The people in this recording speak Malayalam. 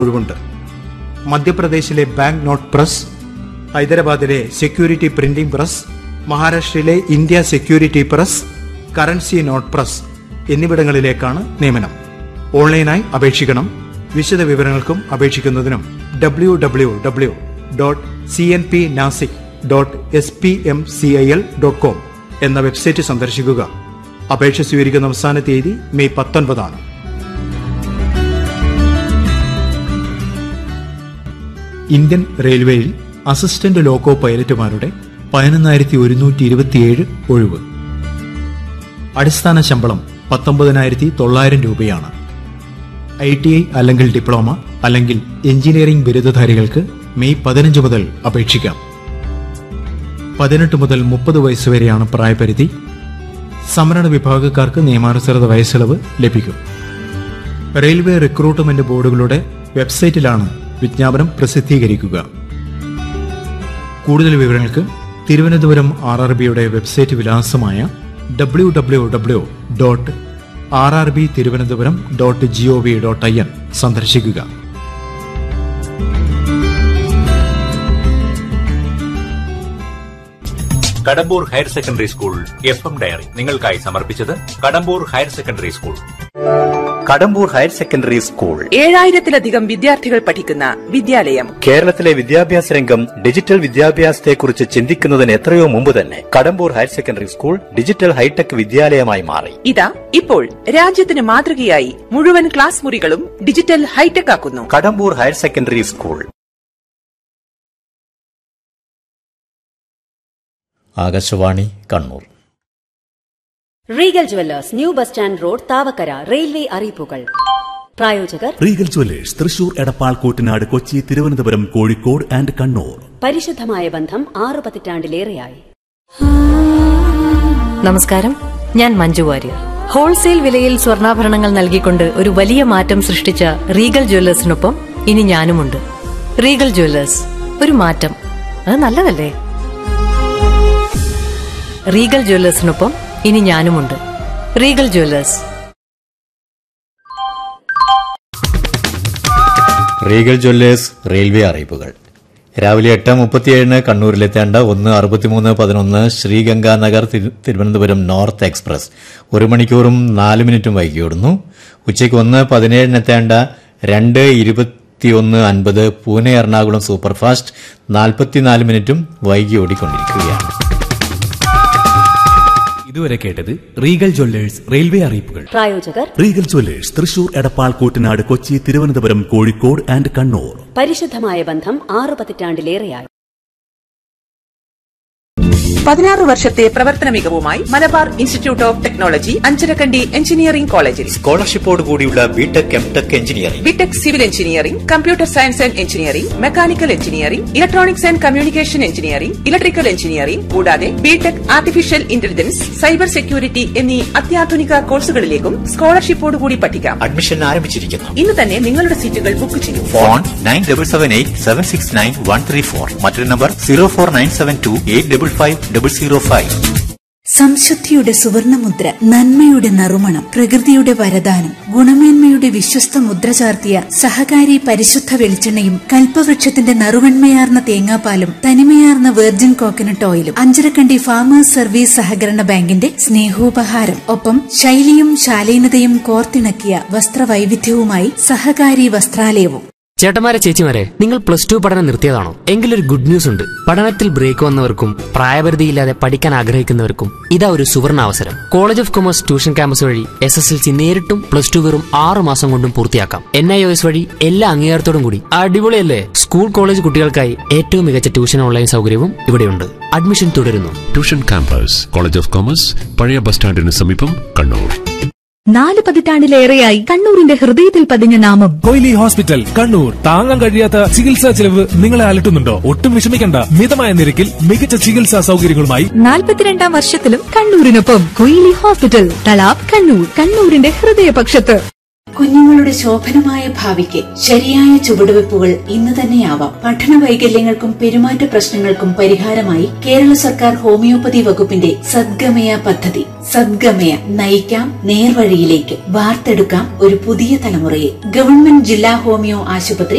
ഒഴിവുണ്ട് മധ്യപ്രദേശിലെ ബാങ്ക് നോട്ട് പ്രസ് ഹൈദരാബാദിലെ സെക്യൂരിറ്റി പ്രിന്റിംഗ് പ്രസ് മഹാരാഷ്ട്രയിലെ India security press currency note press എന്നിവിടങ്ങളിലേക്കാണ് നിയമനം ഓൺലൈനായി അപേക്ഷിക്കണം വിശദ വിവരങ്ങൾക്കും അപേക്ഷിക്കുന്നതിനും W W W dot C N P Nashik dot S P M C I L dot com എന്ന വെബ്സൈറ്റ് സന്ദർശിക്കുക അപേക്ഷ സ്വീകരിക്കുന്ന അവസാന തീയതി മെയ് പത്തൊൻപതാണ് ഇന്ത്യൻ റെയിൽവേയിൽ അസിസ്റ്റന്റ് ലോക്കോ പൈലറ്റുമാരുടെ പതിനൊന്നായിരത്തി ഒരുന്നൂറ്റി ഇരുപത്തിയേഴ് ഒഴിവ് അടിസ്ഥാന ശമ്പളം പത്തൊമ്പതിനായിരത്തി തൊള്ളായിരം രൂപയാണ് ഐ ടി ഐ അല്ലെങ്കിൽ ഡിപ്ലോമ അല്ലെങ്കിൽ എഞ്ചിനീയറിംഗ് ബിരുദധാരികൾക്ക് മെയ് പതിനഞ്ച് മുതൽ അപേക്ഷിക്കാം പതിനെട്ട് മുതൽ മുപ്പത് വയസ്സ് വരെയാണ് പ്രായപരിധി സംവരണ വിഭാഗക്കാർക്ക് നിയമാനുസൃത വയസ്സിളവ് ലഭിക്കും റെയിൽവേ റിക്രൂട്ട്മെന്റ് ബോർഡുകളുടെ വെബ്സൈറ്റിലാണ് വിജ്ഞാപനം പ്രസിദ്ധീകരിക്കുക കൂടുതൽ വിവരങ്ങൾക്ക് തിരുവനന്തപുരം ആർ ആർ ബിയുടെ വെബ്സൈറ്റ് വിലാസമായ W W W dot R R B Thiruvananthapuram dot G O V dot I N സന്ദർശിക്കുക Kadambur higher secondary school F M diary നിങ്ങൾക്കായി സമർപ്പിച്ചത് Kadambur higher secondary school Kadambur higher secondary school ഏഴായിരത്തിലധികം വിദ്യാർത്ഥികൾ പഠിക്കുന്ന വിദ്യാലയം കേരളത്തിലെ വിദ്യാഭ്യാസ രംഗം ഡിജിറ്റൽ വിദ്യാഭ്യാസത്തെക്കുറിച്ച് ചിന്തിക്കുന്നതിന് എത്രയോ മുമ്പ് തന്നെ Kadambur higher secondary school digital hi tech വിദ്യാലയമായി മാറി ഇതാ ഇപ്പോൾ രാജ്യത്തിന് മാതൃകയായി മുഴുവൻ ക്ലാസ് മുറികളും ഡിജിറ്റൽ ഹൈടെക് ആക്കുന്നു Kadambur higher secondary school Akashvani Kannur Regal Jewellers new bus stand road Thavakkara railway അറിയിപ്പുകൾ പ്രായോജകർ Regal Jewellers Thrissur Edappal Koottanad Kochi Thiruvananthapuram Kozhikode and Kannur പരിശുദ്ധമായ ബന്ധം ആറു പതിറ്റാണ്ടിലേറെയായി നമസ്കാരം ഞാൻ മഞ്ജു വാര്യർ ഹോൾസെയിൽ വിലയിൽ സ്വർണ്ണാഭരണങ്ങൾ നൽകിക്കൊണ്ട് ഒരു വലിയ മാറ്റം സൃഷ്ടിച്ച റീഗൽ ജ്വല്ലേഴ്സിനൊപ്പം ഇനി ഞാനുമുണ്ട് റീഗൽ ജ്വല്ലേഴ്സ് ഒരു മാറ്റം അത് നല്ലതല്ലേ റീഗൽ ജ്വല്ലേഴ്സിനൊപ്പം ഇനി ഞാനുമുണ്ട് Regal Jewellers Regal Jewellers railway അറിയിപ്പുകൾ രാവിലെ എട്ട് മുപ്പത്തിയേഴിന് കണ്ണൂരിലെത്തേണ്ട ഒന്ന് അറുപത്തിമൂന്ന് പതിനൊന്ന് ശ്രീഗംഗാനഗർ തിരു- തിരുവനന്തപുരം നോർത്ത് എക്സ്പ്രസ് ഒരു മണിക്കൂറും നാല് മിനിറ്റും വൈകിയോടുന്നു ഉച്ചയ്ക്ക് ഒന്ന് പതിനേഴിനെത്തേണ്ട രണ്ട് ഇരുപത്തിയൊന്ന് അൻപത് പൂനെ എറണാകുളം സൂപ്പർഫാസ്റ്റ് നാൽപ്പത്തിനാല് മിനിറ്റും വൈകി ഓടിക്കൊണ്ടിരിക്കുകയാണ് ഇതുവരെ കേട്ടത് റീഗൽ ജ്വല്ലേഴ്സ് റെയിൽവേ അറിയിപ്പുകൾ പ്രായോജകർ Regal Jewellers Thrissur Edappal Koottanad Kochi Thiruvananthapuram Kozhikode and Kannur പരിശുദ്ധമായ ബന്ധം ആറു പതിറ്റാണ്ടിലേറെയായി പതിനാറ് വർഷത്തെ പ്രവർത്തന മികവുമായി Malabar institute of technology Anjarakandy engineering കോളേജിൽ സ്കോളർഷിപ്പോട് കൂടിയുള്ള B Tech M Tech engineering B Tech civil engineering computer science and engineering mechanical engineering electronics and communication engineering electrical engineering കൂടാതെ B Tech artificial intelligence cyber security എന്നീ അത്യാധുനിക കോഴ്സുകളിലേക്കും സ്കോളർഷിപ്പോടുകൂടി പഠിക്കാം അഡ്മിഷൻ ആരംഭിച്ചിരിക്കുന്നു ഇന്ന് തന്നെ നിങ്ങളുടെ സീറ്റുകൾ ബുക്ക് ചെയ്യൂ phone nine double seven eight seven six nine one three four മറ്റൊരു number zero four nine seven two eight double five double zero five സംശുദ്ധിയുടെ സുവർണമുദ്ര നന്മയുടെ നറുമണം പ്രകൃതിയുടെ വരദാനം ഗുണമേന്മയുടെ വിശ്വസ്ത മുദ്ര ചാർത്തിയ സഹകാരി പരിശുദ്ധ വെളിച്ചെണ്ണയും കൽപ്പവൃക്ഷത്തിന്റെ നറുവൺമയാർന്ന തേങ്ങാപ്പാലും തനിമയാർന്ന വെർജിൻ കോക്കനട്ട് ഓയിലും അഞ്ചരക്കണ്ടി ഫാമേഴ്സ് സർവീസ് സഹകരണ ബാങ്കിന്റെ സ്നേഹോപഹാരം ഒപ്പം ശൈലിയും ശാലീനതയും കോർത്തിണക്കിയ വസ്ത്രവൈവിധ്യവുമായി സഹകാരി വസ്ത്രാലയവും ചേട്ടന്മാരെ ചേച്ചിമാരെ നിങ്ങൾ പ്ലസ് ടു പഠനം നിർത്തിയതാണോ എങ്കിലൊരു ഗുഡ് ന്യൂസ് ഉണ്ട് പഠനത്തിൽ ബ്രേക്ക് വന്നവർക്കും പ്രായപരിധിയില്ലാതെ പഠിക്കാൻ ആഗ്രഹിക്കുന്നവർക്കും ഇതാ ഒരു സുവർണ അവസരം college of commerce tuition campus വഴി എസ് എസ് എൽ സി നേരിട്ടും പ്ലസ് ടു വെറും ആറ് മാസം കൊണ്ടും പൂർത്തിയാക്കാം എൻ ഐ ഒ എസ് വഴി എല്ലാ അംഗീകാരത്തോടും കൂടി അടിപൊളിയല്ലേ സ്കൂൾ കോളേജ് കുട്ടികൾക്കായി ഏറ്റവും മികച്ച ട്യൂഷൻ ഓൺലൈൻ സൗകര്യവും ഇവിടെയുണ്ട് അഡ്മിഷൻ തുടരുന്നു tuition campus college of commerce പഴയ ബസ് സ്റ്റാൻഡിന് സമീപം കണ്ണൂർ നാല് പതിറ്റാണ്ടിലേറെയായി കണ്ണൂരിന്റെ ഹൃദയത്തിൽ പതിഞ്ഞ നാമം കൊയിലി ഹോസ്പിറ്റൽ കണ്ണൂർ താങ്ങാൻ കഴിയാത്ത ചികിത്സാ ചെലവ് നിങ്ങളെ അലട്ടുന്നുണ്ടോ ഒട്ടും വിഷമിക്കണ്ട മിതമായ നിരക്കിൽ മികച്ച ചികിത്സാ സൗകര്യങ്ങളുമായി നാൽപ്പത്തിരണ്ടാം വർഷത്തിലും കണ്ണൂരിനൊപ്പം കൊയിലി ഹോസ്പിറ്റൽ തളാബ് കണ്ണൂർ കണ്ണൂരിന്റെ ഹൃദയപക്ഷത്ത് കുഞ്ഞുങ്ങളുടെ ശോഭനമായ ഭാവിക്ക് ശരിയായ ചുവടുവെപ്പുകൾ ഇന്ന് തന്നെയാവാം പഠന വൈകല്യങ്ങൾക്കും പെരുമാറ്റ പ്രശ്നങ്ങൾക്കും പരിഹാരമായി കേരള സർക്കാർ ഹോമിയോപ്പതി വകുപ്പിന്റെ സദ്ഗമയ പദ്ധതി സദ്ഗമയ നയിക്കാം നേർവഴിയിലേക്ക് വാർത്തെടുക്കാം ഒരു പുതിയ തലമുറയെ ഗവൺമെന്റ് ജില്ലാ ഹോമിയോ ആശുപത്രി